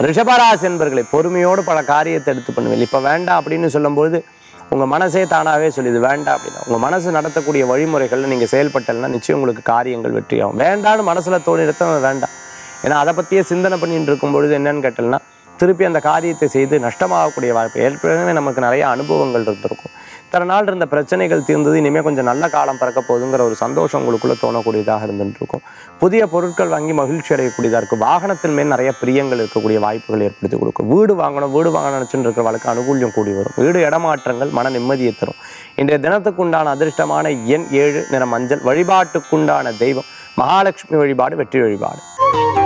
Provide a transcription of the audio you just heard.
ரிஷபராசி என்பர்களை பொறுமையோடு பல காரியத்தை எடுத்து பண்ணுவீங்க இப்போ வேண்டாம் அப்படின்னு சொல்லும்போது உங்கள் மனசே தானாகவே சொல்லுது வேண்டாம் அப்படின்னா உங்கள் மனசு நடத்தக்கூடிய வழிமுறைகளில் நீங்கள் செயல்பட்டலைன்னா நிச்சயம் உங்களுக்கு காரியங்கள் வெற்றியாகும் வேண்டாம்னு மனசில் தோணி எடுத்த வேண்டாம் ஏன்னா அதை பற்றியே சிந்தனை பண்ணிட்டு இருக்கும் பொழுது என்னன்னு கேட்டோம்னா திருப்பி அந்த காரியத்தை செய்து நஷ்டமாகக்கூடிய வாய்ப்பு ஏற்கனவே நமக்கு நிறைய அனுபவங்கள் இருந்திருக்கும் இத்தனை நாள் இருந்த பிரச்சனைகள் தீர்ந்தது இனிமேல் கொஞ்சம் நல்ல காலம் பிறக்க போகுதுங்கிற ஒரு சந்தோஷம் உங்களுக்குள்ள தோணக்கூடியதாக இருந்துட்டு இருக்கும் புதிய பொருட்கள் வாங்கி மகிழ்ச்சி அடையக்கூடியதாக இருக்கும் வாகனத்தின் மேல் நிறைய பிரியங்கள் இருக்கக்கூடிய வாய்ப்புகள் ஏற்படுத்தி கொடுக்கும் வீடு வாங்கணும் வீடு வாங்கணும் நினச்சிட்டு இருக்கிற வழக்கு அனுகூல்யம் கூடி வரும் வீடு இடமாற்றங்கள் மன நிம்மதியை தரும் இன்றைய தினத்துக்குண்டான அதிர்ஷ்டமான எண் ஏழு நிற மஞ்சள் வழிபாட்டுக்குண்டான தெய்வம் மகாலட்சுமி வழிபாடு வெற்றி வழிபாடு